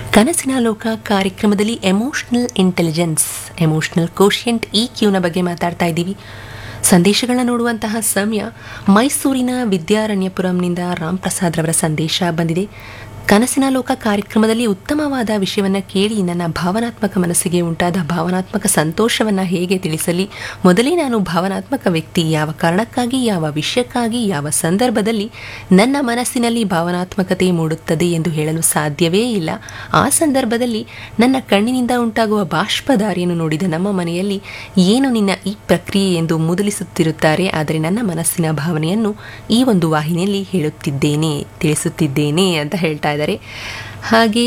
ಕನಸಿನ ಲೋಕ ಕಾರ್ಯಕ್ರಮದಲ್ಲಿ ಎಮೋಷನಲ್ ಇಂಟೆಲಿಜೆನ್ಸ್ ಎಮೋಷನಲ್ ಕೋಶಿಯಂಟ್ ಈ ಕ್ಯೂನ ಬಗ್ಗೆ ಮಾತಾಡ್ತಾ ಇದ್ದೀವಿ ಸಂದೇಶಗಳನ್ನ ನೋಡುವಂತಹ ಸಮಯ ಮೈಸೂರಿನ ವಿದ್ಯಾರಣ್ಯಪುರಂನಿಂದ ರಾಮ್ ಪ್ರಸಾದ್ ರವರ ಸಂದೇಶ ಬಂದಿದೆ ಕನಸಿನ ಲೋಕ ಕಾರ್ಯಕ್ರಮದಲ್ಲಿ ಉತ್ತಮವಾದ ವಿಷಯವನ್ನು ಕೇಳಿ ನನ್ನ ಭಾವನಾತ್ಮಕ ಮನಸ್ಸಿಗೆ ಉಂಟಾದ ಭಾವನಾತ್ಮಕ ಸಂತೋಷವನ್ನು ಹೇಗೆ ತಿಳಿಸಲಿ ಮೊದಲೇ ನಾನು ಭಾವನಾತ್ಮಕ ವ್ಯಕ್ತಿ ಯಾವ ಕಾರಣಕ್ಕಾಗಿ ಯಾವ ವಿಷಯಕ್ಕಾಗಿ ಯಾವ ಸಂದರ್ಭದಲ್ಲಿ ನನ್ನ ಮನಸ್ಸಿನಲ್ಲಿ ಭಾವನಾತ್ಮಕತೆ ಮೂಡುತ್ತದೆ ಎಂದು ಹೇಳಲು ಸಾಧ್ಯವೇ ಇಲ್ಲ ಆ ಸಂದರ್ಭದಲ್ಲಿ ನನ್ನ ಕಣ್ಣಿನಿಂದ ಉಂಟಾಗುವ ಬಾಷ್ಪದಾರಿಯನ್ನು ನೋಡಿದ ನಮ್ಮ ಮನೆಯಲ್ಲಿ ಏನು ನಿನ್ನ ಈ ಪ್ರಕ್ರಿಯೆ ಎಂದು ಮುದಲಿಸುತ್ತಿರುತ್ತಾರೆ ಆದರೆ ನನ್ನ ಮನಸ್ಸಿನ ಭಾವನೆಯನ್ನು ಈ ಒಂದು ವಾಹಿನಿಯಲ್ಲಿ ಹೇಳುತ್ತಿದ್ದೇನೆ ತಿಳಿಸುತ್ತಿದ್ದೇನೆ ಅಂತ ಹೇಳ್ತಾ ಇದ್ದಾರೆ ಹಾಗೆ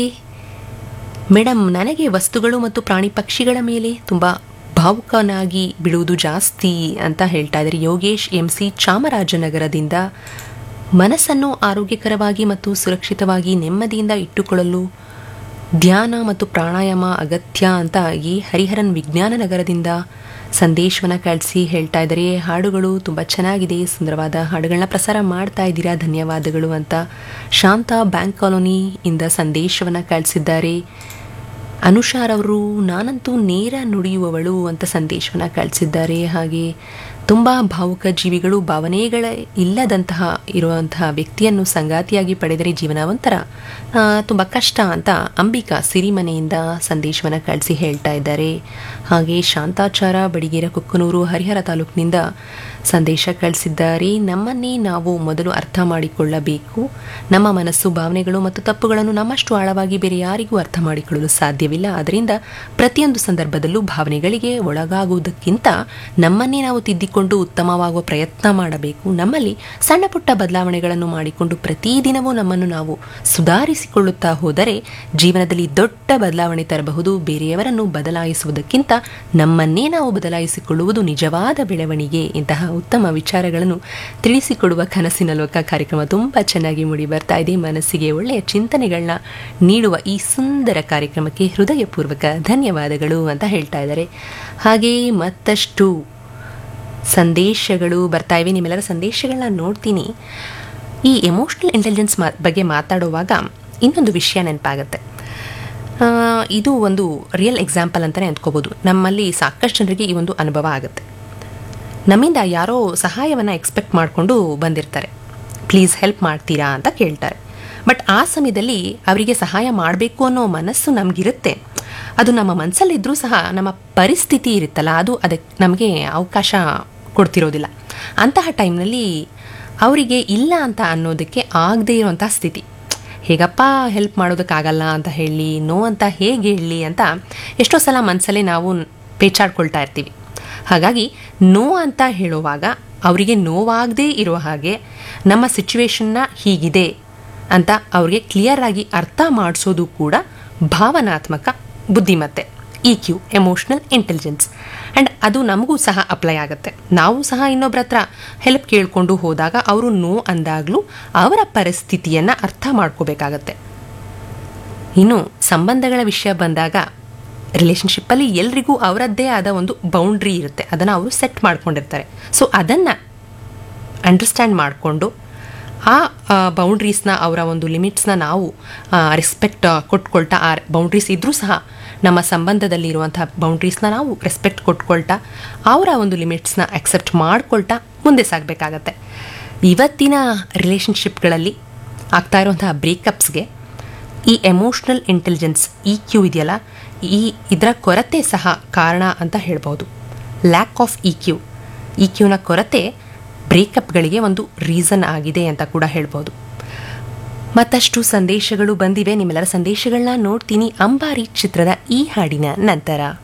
ಮೇಡಮ್ ನನಗೆ ವಸ್ತುಗಳು ಮತ್ತು ಪ್ರಾಣಿ ಪಕ್ಷಿಗಳ ಮೇಲೆ ತುಂಬ ಭಾವುಕನಾಗಿ ಬಿಡುವುದು ಜಾಸ್ತಿ ಅಂತ ಹೇಳ್ತಾ ಇದ್ದಾರೆ ಯೋಗೇಶ್ ಎಂ ಸಿ ಚಾಮರಾಜನಗರದಿಂದ ಮನಸ್ಸನ್ನು ಆರೋಗ್ಯಕರವಾಗಿ ಮತ್ತು ಸುರಕ್ಷಿತವಾಗಿ ನೆಮ್ಮದಿಯಿಂದ ಇಟ್ಟುಕೊಳ್ಳಲು ಧ್ಯಾನ ಮತ್ತು ಪ್ರಾಣಾಯಾಮ ಅಗತ್ಯ ಅಂತ ಈ ಹರಿಹರನ್ ವಿಜ್ಞಾನ ನಗರದಿಂದ ಸಂದೇಶವನ್ನು ಕಳಿಸಿ ಹೇಳ್ತಾ ಇದ್ದಾರೆ ಹಾಡುಗಳು ತುಂಬ ಚೆನ್ನಾಗಿದೆ ಸುಂದರವಾದ ಹಾಡುಗಳನ್ನ ಪ್ರಸಾರ ಮಾಡ್ತಾ ಇದ್ದೀರಾ ಧನ್ಯವಾದಗಳು ಅಂತ ಶಾಂತ ಬ್ಯಾಂಕ್ ಕಾಲೋನಿಯಿಂದ ಸಂದೇಶವನ್ನು ಕಳಿಸಿದ್ದಾರೆ ಅನುಷಾರವರು ನಾನಂತೂ ನೇರ ನುಡಿಯುವವಳು ಅಂತ ಸಂದೇಶವನ್ನು ಕಳಿಸಿದ್ದಾರೆ ಹಾಗೆ ತುಂಬ ಭಾವುಕ ಜೀವಿಗಳು ಭಾವನೆಗಳ ಇಲ್ಲದಂತಹ ಇರುವಂತಹ ವ್ಯಕ್ತಿಯನ್ನು ಸಂಗಾತಿಯಾಗಿ ಪಡೆದರೆ ಜೀವನ ಒಂಥರ ತುಂಬ ಕಷ್ಟ ಅಂತ ಅಂಬಿಕಾ ಸಿರಿಮನೆಯಿಂದ ಸಂದೇಶವನ್ನು ಕಳಿಸಿ ಹೇಳ್ತಾ ಇದ್ದಾರೆ ಹಾಗೆ ಶಾಂತಾಚಾರ ಬಡಿಗೇರ ಕುಕ್ಕನೂರು ಹರಿಹರ ತಾಲೂಕಿನಿಂದ ಸಂದೇಶ ಕಳಿಸಿದ್ದಾರೆ ನಮ್ಮನ್ನೇ ನಾವು ಮೊದಲು ಅರ್ಥ ಮಾಡಿಕೊಳ್ಳಬೇಕು ನಮ್ಮ ಮನಸ್ಸು ಭಾವನೆಗಳು ಮತ್ತು ತಪ್ಪುಗಳನ್ನು ನಮ್ಮಷ್ಟು ಆಳವಾಗಿ ಬೇರೆ ಯಾರಿಗೂ ಅರ್ಥ ಮಾಡಿಕೊಳ್ಳಲು ಸಾಧ್ಯವಿಲ್ಲ ಅದರಿಂದ ಪ್ರತಿಯೊಂದು ಸಂದರ್ಭದಲ್ಲೂ ಭಾವನೆಗಳಿಗೆ ಒಳಗಾಗುವುದಕ್ಕಿಂತ ನಮ್ಮನ್ನೇ ನಾವು ತಿದ್ದಿಕೊಂಡು ಉತ್ತಮವಾಗುವ ಪ್ರಯತ್ನ ಮಾಡಬೇಕು ನಮ್ಮಲ್ಲಿ ಸಣ್ಣ ಪುಟ್ಟ ಬದಲಾವಣೆಗಳನ್ನು ಮಾಡಿಕೊಂಡು ಪ್ರತಿದಿನವೂ ನಮ್ಮನ್ನು ನಾವು ಸುಧಾರಿಸಿಕೊಳ್ಳುತ್ತಾ ಹೋದರೆ ಜೀವನದಲ್ಲಿ ದೊಡ್ಡ ಬದಲಾವಣೆ ತರಬಹುದು ಬೇರೆಯವರನ್ನು ಬದಲಾಯಿಸುವುದಕ್ಕಿಂತ ನಮ್ಮನ್ನೇ ನಾವು ಬದಲಾಯಿಸಿಕೊಳ್ಳುವುದು ನಿಜವಾದ ಬೆಳವಣಿಗೆ ಇಂತಹ ಉತ್ತಮ ವಿಚಾರಗಳನ್ನು ತಿಳಿಸಿಕೊಡುವ ಕನಸಿನ ಲೋಕ ಕಾರ್ಯಕ್ರಮ ತುಂಬ ಚೆನ್ನಾಗಿ ಮೂಡಿ ಬರ್ತಾ ಇದೆ ಮನಸ್ಸಿಗೆ ಒಳ್ಳೆಯ ಚಿಂತನೆಗಳನ್ನ ನೀಡುವ ಈ ಸುಂದರ ಕಾರ್ಯಕ್ರಮಕ್ಕೆ ಹೃದಯಪೂರ್ವಕ ಧನ್ಯವಾದಗಳು ಅಂತ ಹೇಳ್ತಾ ಇದ್ದಾರೆ ಹಾಗೆಯೇ ಮತ್ತಷ್ಟು ಸಂದೇಶಗಳು ಬರ್ತಾ ಇವೆ ನಿಮ್ಮೆಲ್ಲರ ಸಂದೇಶಗಳನ್ನ ನೋಡ್ತೀನಿ ಈ ಎಮೋಷ್ನಲ್ ಇಂಟೆಲಿಜೆನ್ಸ್ ಮಾ ಬಗ್ಗೆ ಮಾತಾಡುವಾಗ ಇನ್ನೊಂದು ವಿಷಯ ನೆನಪಾಗುತ್ತೆ ಇದು ಒಂದು ರಿಯಲ್ ಎಕ್ಸಾಂಪಲ್ ಅಂತಲೇ ಅಂದ್ಕೋಬೋದು ನಮ್ಮಲ್ಲಿ ಸಾಕಷ್ಟು ಜನರಿಗೆ ಈ ಒಂದು ಅನುಭವ ಆಗುತ್ತೆ ನಮ್ಮಿಂದ ಯಾರೋ ಸಹಾಯವನ್ನು ಎಕ್ಸ್ಪೆಕ್ಟ್ ಮಾಡಿಕೊಂಡು ಬಂದಿರ್ತಾರೆ ಪ್ಲೀಸ್ ಹೆಲ್ಪ್ ಮಾಡ್ತೀರಾ ಅಂತ ಕೇಳ್ತಾರೆ ಬಟ್ ಆ ಸಮಯದಲ್ಲಿ ಅವರಿಗೆ ಸಹಾಯ ಮಾಡಬೇಕು ಅನ್ನೋ ಮನಸ್ಸು ನಮಗಿರುತ್ತೆ ಅದು ನಮ್ಮ ಮನಸ್ಸಲ್ಲಿದ್ದರೂ ಸಹ ನಮ್ಮ ಪರಿಸ್ಥಿತಿ ಇರುತ್ತಲ್ಲ ಅದು ಅದಕ್ಕೆ ನಮಗೆ ಅವಕಾಶ ಕೊಡ್ತಿರೋದಿಲ್ಲ ಅಂತಹ ಟೈಮ್ನಲ್ಲಿ ಅವರಿಗೆ ಇಲ್ಲ ಅಂತ ಅನ್ನೋದಕ್ಕೆ ಆಗದೇ ಇರುವಂಥ ಸ್ಥಿತಿ ಹೇಗಪ್ಪ ಹೆಲ್ಪ್ ಮಾಡೋದಕ್ಕಾಗಲ್ಲ ಅಂತ ಹೇಳಿ ನೋ ಅಂತ ಹೇಗೆ ಹೇಳಲಿ ಅಂತ ಎಷ್ಟೋ ಸಲ ಮನಸ್ಸಲ್ಲೇ ನಾವು ಪೇಚಾಡ್ಕೊಳ್ತಾ ಇರ್ತೀವಿ ಹಾಗಾಗಿ ನೋ ಅಂತ ಹೇಳುವಾಗ ಅವರಿಗೆ ನೋವಾಗದೇ ಇರೋ ಹಾಗೆ ನಮ್ಮ ಸಿಚುವೇಶನ್ನ ಹೀಗಿದೆ ಅಂತ ಅವ್ರಿಗೆ ಕ್ಲಿಯರ್ ಆಗಿ ಅರ್ಥ ಮಾಡಿಸೋದು ಕೂಡ ಭಾವನಾತ್ಮಕ ಬುದ್ಧಿಮತ್ತೆ E Q emotional intelligence and ಅದು ನಮಗೂ ಸಹ ಅಪ್ಲೈ ಆಗುತ್ತೆ ನಾವು ಸಹ ಇನ್ನೊಬ್ಬರ ಹತ್ರ ಹೆಲ್ಪ್ ಕೇಳಿಕೊಂಡು ಹೋದಾಗ ಅವರು ನೋ ಅಂದಾಗಲೂ ಅವರ ಪರಿಸ್ಥಿತಿಯನ್ನು ಅರ್ಥ ಮಾಡ್ಕೋಬೇಕಾಗತ್ತೆ ಇನ್ನು ಸಂಬಂಧಗಳ ವಿಷಯ ಬಂದಾಗ ರಿಲೇಷನ್ಶಿಪ್ಪಲ್ಲಿ ಎಲ್ರಿಗೂ ಅವರದ್ದೇ ಆದ ಒಂದು ಬೌಂಡ್ರಿ ಇರುತ್ತೆ ಅದನ್ನು ಅವರು ಸೆಟ್ ಮಾಡ್ಕೊಂಡಿರ್ತಾರೆ ಸೊ ಅದನ್ನು ಅಂಡರ್ಸ್ಟ್ಯಾಂಡ್ ಮಾಡಿಕೊಂಡು ಆ ಬೌಂಡ್ರೀಸ್ನ ಅವರ ಒಂದು ಲಿಮಿಟ್ಸ್ನ ನಾವು ರೆಸ್ಪೆಕ್ಟ್ ಕೊಟ್ಕೊಳ್ತಾ ಆ ಬೌಂಡ್ರೀಸ್ ಇದ್ದರೂ ಸಹ ನಮ್ಮ ಸಂಬಂಧದಲ್ಲಿರುವಂಥ ಬೌಂಡ್ರೀಸ್ನ ನಾವು ರೆಸ್ಪೆಕ್ಟ್ ಕೊಟ್ಕೊಳ್ತಾ ಅವರ ಒಂದು ಲಿಮಿಟ್ಸ್ನ ಅಕ್ಸೆಪ್ಟ್ ಮಾಡ್ಕೊಳ್ತಾ ಮುಂದೆ ಸಾಗಬೇಕಾಗತ್ತೆ ಇವತ್ತಿನ ರಿಲೇಷನ್ಶಿಪ್ಗಳಲ್ಲಿ ಆಗ್ತಾ ಇರುವಂತಹ ಬ್ರೇಕಪ್ಸ್ಗೆ ಈ ಎಮೋಷ್ನಲ್ ಇಂಟೆಲಿಜೆನ್ಸ್ ಇ ಕ್ಯೂ ಇದೆಯಲ್ಲ ಈ ಇದರ ಕೊರತೆ ಸಹ ಕಾರಣ ಅಂತ ಹೇಳ್ಬೋದು lack of E Q E ಕ್ಯೂನ ಕೊರತೆ ಬ್ರೇಕಪ್ಗಳಿಗೆ ಒಂದು ರೀಸನ್ ಆಗಿದೆ ಅಂತ ಕೂಡ ಹೇಳ್ಬೋದು ಮತ್ತಷ್ಟು ಸಂದೇಶಗಳು ಬಂದಿವೆ ನಿಮ್ಮೆಲ್ಲರ ಸಂದೇಶಗಳನ್ನ ನೋಡ್ತೀನಿ ಅಂಬಾರಿ ಚಿತ್ರದ ಈ ಹಾಡಿನ ನಂತರ